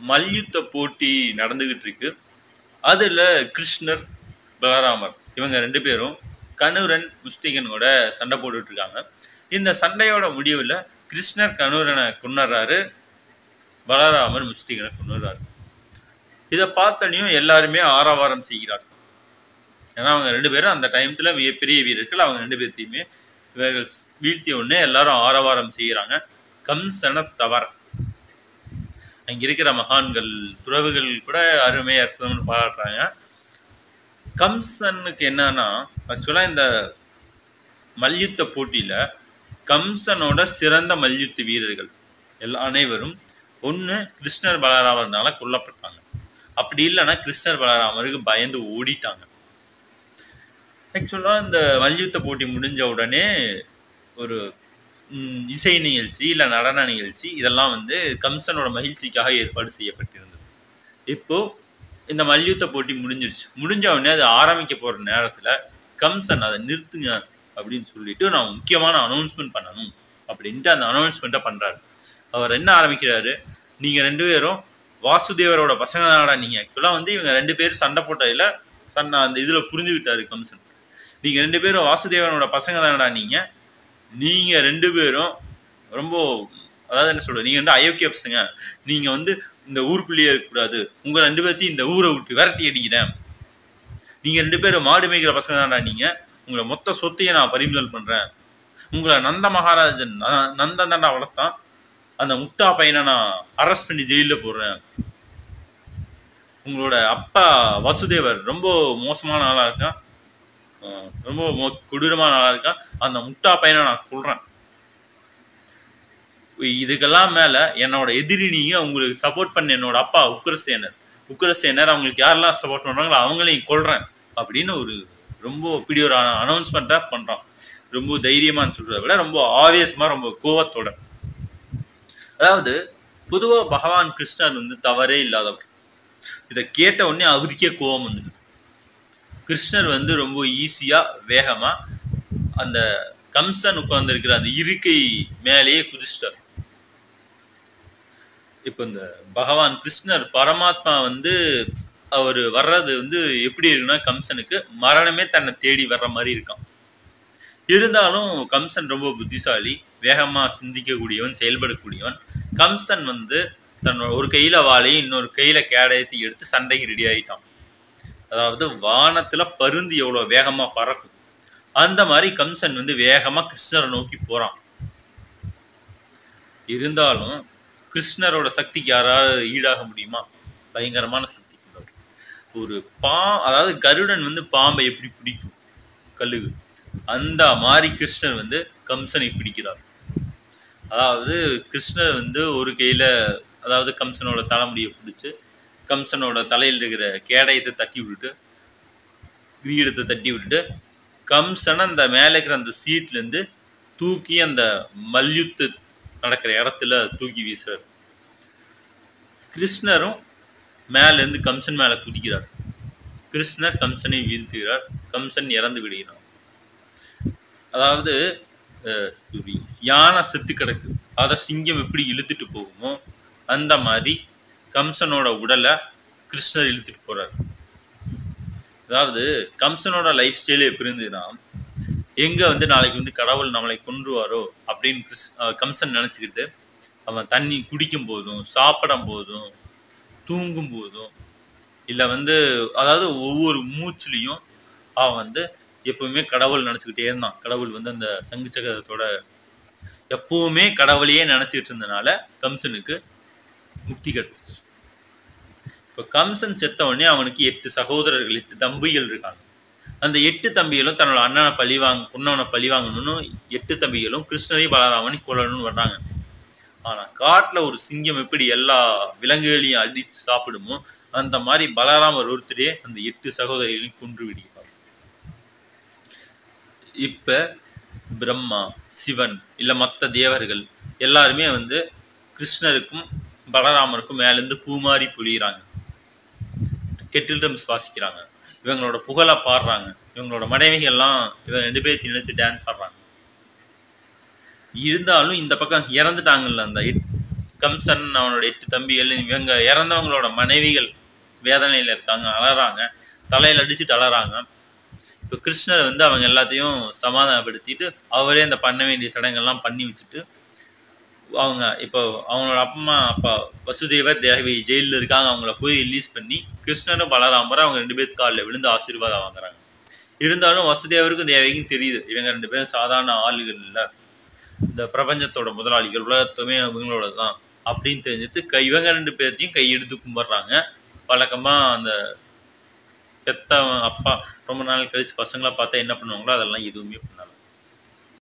மல்யுத்த போட்டி நடந்துகிட்டு இருக்கு அதுல கிருஷ்ணர் பலராமர் இவங்க ரெண்டு பேரும் கனுரன் முஸ்திகனோட சண்டை போட்டுட்டு இருக்காங்க இந்த சண்டையோட முடிவுல கிருஷ்ணர் கனுரனை கொண்டுறாரு பலராமர் முஸ்திகனை கொண்டுறாரு இதை பார்த்தனையும் எல்லாருமே ஆரவாரம் செய்கிறார் ஏன்னா அவங்க ரெண்டு பேரும் அந்த டைம்ல மிகப்பெரிய வீரர்கள் அவங்க ரெண்டு பேர்த்தையுமே இவர்கள் வீழ்த்திய உடனே எல்லாரும் ஆரவாரம் செய்கிறாங்க கம்சன தவற அங்க இருக்கிற மகான்கள் துறவுகள் கூட அருமை அற்புதம்னு பாராட்டுறாங்க கம்சனுக்கு என்னன்னா ஆக்சுவலா இந்த மல்யுத்த போட்டியில கம்சனோட சிறந்த மல்யுத்த வீரர்கள் எல்லா அனைவரும் ஒன்று கிருஷ்ணர் பலராமர்னால கொல்லப்பட்டாங்க அப்படி இல்லைன்னா கிருஷ்ணர் பலராமருக்கு பயந்து ஓடிட்டாங்க ஆக்சுவலாக இந்த மல்யுத்த போட்டி முடிஞ்ச உடனே ஒரு ம், இசை நிகழ்ச்சி இல்லை நடன நிகழ்ச்சி இதெல்லாம் வந்து கம்சனோட மகிழ்ச்சிக்காக ஏற்பாடு செய்யப்பட்டிருந்தது இப்போ இந்த மல்யுத்த போட்டி முடிஞ்சிருச்சு முடிஞ்ச உடனே அது ஆரம்பிக்க போற நேரத்துல கம்சன் அதை நிறுத்துங்க அப்படின்னு சொல்லிட்டு நான் முக்கியமான அனௌன்ஸ்மெண்ட் பண்ணணும் அப்படின்ட்டு அந்த அனௌன்ஸ்மெண்ட்டை பண்றாரு அவர் என்ன ஆரம்பிக்கிறாரு நீங்க ரெண்டு பேரும் வாசுதேவரோட பசங்க தானடா நீங்க ஆக்சுவலா வந்து இவங்க ரெண்டு பேரும் சண்டை போட்டதுல சண்டை அந்த இதுல புரிஞ்சுக்கிட்டாரு கம்சன் நீங்க ரெண்டு பேரும் வாசுதேவனோட பசங்க தானடா நீங்க நீங்க ரெண்டு பேரும் ரொம்ப அதாவது என்ன சொல்றது நீங்க வந்து அயோக்கிய பசங்க நீங்க வந்து இந்த ஊருக்குள்ளேயே இருக்கக்கூடாது உங்க ரெண்டு பேர்த்தையும் இந்த ஊரை விட்டு விரட்டி அடிக்கிறேன் நீங்க ரெண்டு பேரும் மாடு மேய்க்கிற பசங்க தான்டா நீங்க உங்களை மொத்த சொத்தையை நான் பறிமுதல் பண்றேன் உங்களை நந்த மகாராஜன் அஹ், நந்தன் தாண்டா வளர்த்தான் அந்த முட்டா பையனை நான் அரெஸ்ட் பண்ணி ஜெயில போடுறேன் உங்களோட அப்பா வசுதேவர் ரொம்ப மோசமான ஆளா இருக்கான் அஹ், ரொம்ப மோ- கொடூரமான ஆளா இருக்கான் அந்த முட்டா பையனை நான் கொள்றேன் இதுக்கெல்லாம் மேல என்னோட எதிரி நீங்க உங்களுக்கு சப்போர்ட் பண்ண என்னோட அப்பா உக்ரசேனர் உக்ரசேனர் அவங்களுக்கு யாரெல்லாம் சப்போர்ட் பண்றாங்களோ அவங்களையும் கொல்றேன் அப்படின்னு ஒரு ரொம்ப இப்படி ஒரு அனௌன்ஸ்மெண்ட்டா பண்றான் ரொம்ப தைரியமான்னு சொல்றதை விட ரொம்ப ஆவேசமா ரொம்ப கோவத்தோட அதாவது பொதுவா பகவான் கிருஷ்ணர் வந்து தவறே இல்லாதவர் இதை கேட்ட உடனே அவருக்கே கோபம் வந்துடுது கிருஷ்ணர் வந்து ரொம்ப ஈஸியா வேகமா அந்த கம்சன் உட்கார்ந்திருக்கிற அந்த இருக்கை மேலேயே குதிச்சிட்டார் இப்போ இந்த பகவான் கிருஷ்ணர் பரமாத்மா வந்து அவர் வர்றது வந்து எப்படி இருக்குன்னா கம்சனுக்கு மரணமே தன்னை தேடி வர்ற மாதிரி இருக்கான் இருந்தாலும் கம்சன் ரொம்ப புத்திசாலி வேகமா சிந்திக்கக்கூடியவன் செயல்படக்கூடியவன் கம்சன் வந்து தன்னோட ஒரு கையில வாளையும் இன்னொரு கையில கேடயத்தை எடுத்து சண்டைக்கு ரெடி ஆயிட்டான் அதாவது வானத்துல பருந்து எவ்வளவு வேகமா பறக்கும் அந்த மாதிரி கம்சன் வந்து வேகமா கிருஷ்ணரை நோக்கி போறான் இருந்தாலும் கிருஷ்ணரோட சக்திக்கு யாராவது ஈடாக முடியுமா பயங்கரமான சக்தி கொண்டவர் ஒரு பா அதாவது கருடன் வந்து பாம்பை எப்படி பிடிக்கும் கழுகு அந்த மாதிரி கிருஷ்ணர் வந்து கம்சனை பிடிக்கிறார் அதாவது கிருஷ்ணர் வந்து ஒரு கையில அதாவது கம்சனோட தலைமுடியை பிடிச்சு கம்சனோட தலையில் இருக்கிற கேடயத்தை தட்டி விட்டுட்டு கிரீடத்தை தட்டி விட்டுட்டு கம்சன் அந்த மேலே இருக்கிற அந்த சீட்ல இருந்து தூக்கி அந்த மல்யுத்த நடக்கிற இடத்துல தூக்கி வீசுறாரு கிருஷ்ணரும் மேல இருந்து கம்சன் மேல குதிக்கிறார் கிருஷ்ணர் கம்சனை வீழ்த்துகிறார் கம்சன் இறந்து விடுகிறார் அதாவது அஹ், ஒரு யானை செத்து கிடக்கு அதை சிங்கம் எப்படி இழுத்துட்டு போகுமோ அந்த மாதிரி கம்சனோட உடலை கிருஷ்ணர் இழுத்துட்டு போறார் அதாவது கம்சனோட லைஃப் ஸ்டைல் எப்படி இருந்ததுன்னா எங்க வந்து நாளைக்கு வந்து கடவுள் நம்மளை கொன்றுவாரோ அப்படின்னு கிறிஸ் அஹ் கம்சன் நினைச்சுக்கிட்டு அவன் தண்ணி குடிக்கும் போதும் சாப்பிடும் போதும் தூங்கும் போதும் இல்லை வந்து அதாவது ஒவ்வொரு மூச்சுலையும் அவன் வந்து எப்பவுமே கடவுள் நினச்சிக்கிட்டே இருந்தான் கடவுள் வந்து அந்த சங்கு சக்கரத்தோட எப்பவுமே கடவுளையே நினச்சிக்கிட்டு இருந்தனால கம்சனுக்கு முக்தி கிடைச்சிச்சு இப்போ கம்சன் செத்த உடனே அவனுக்கு எட்டு சகோதரர்கள் எட்டு தம்பிகள் இருக்காங்க அந்த எட்டு தம்பிகளும் தன்னோட அண்ணனை பழி வாங்க பொண்ணவனை பழி வாங்கணும்னு எட்டு தம்பிகளும் கிருஷ்ணரையும் பலராமனை கொல்லணும்னு வர்றாங்க ஆனா காட்டுல ஒரு சிங்கம் எப்படி எல்லா விலங்குகளையும் அடிச்சு சாப்பிடுமோ அந்த மாதிரி பலராமர் ஒருத்தரே அந்த எட்டு சகோதரிகளையும் கொன்று விடுகிறார் இப்ப பிரம்மா சிவன் இல்ல மற்ற தேவர்கள் எல்லாருமே வந்து கிருஷ்ணருக்கும் பலராமருக்கும் மேலேருந்து பூமாரி பொழியிறாங்க கெட்டில்டம் சுவாசிக்கிறாங்க இவங்களோட புகழை பாடுறாங்க இவங்களோட மனைவிகள்லாம் இவங்க ரெண்டு பேர்த்தையும் நினைச்சு டான்ஸ் ஆடுறாங்க இருந்தாலும் இந்த பக்கம் இறந்துட்டாங்கல்ல அந்த எட்- கம்சன் அவனோட எட்டு தம்பிகள் இவங்க இறந்தவங்களோட மனைவிகள் வேதனையில் இருக்காங்க அலறாங்க தலையில் அடிச்சுட்டு அலறாங்க இப்போ கிருஷ்ணர் வந்து அவங்க எல்லாத்தையும் சமாதானப்படுத்திட்டு அவரே அந்த பண்ண வேண்டிய சடங்கெல்லாம் பண்ணி வச்சுட்டு அவங்க இப்போ அவங்களோட அம்மா அப்பா வசுதேவர் தேவி ஜெயிலில் இருக்காங்க அவங்கள போய் ரிலீஸ் பண்ணி கிருஷ்ணரும் பலராமரும் அவங்க ரெண்டு பேருக்கு காலில் விழுந்து ஆசீர்வாதம் வாங்குறாங்க இருந்தாலும் வசுதேவருக்கும் தேவிக்கும் தெரியுது இவங்க ரெண்டு பேரும் சாதாரண ஆளுகள் இல்லை இந்த பிரபஞ்சத்தோட முதலாளிகள் உலகத்துமே இவங்களோட தான் அப்படின்னு தெரிஞ்சுட்டு கை இவங்க ரெண்டு பேர்த்தையும் கையெடுத்து கும்பிட்றாங்க வழக்கமாக அந்த பெத்த அப்பா ரொம்ப நாள் கழிச்சு பசங்களை பார்த்தா என்ன பண்ணுவாங்களோ அதெல்லாம் எதுவுமே பண்ணாங்க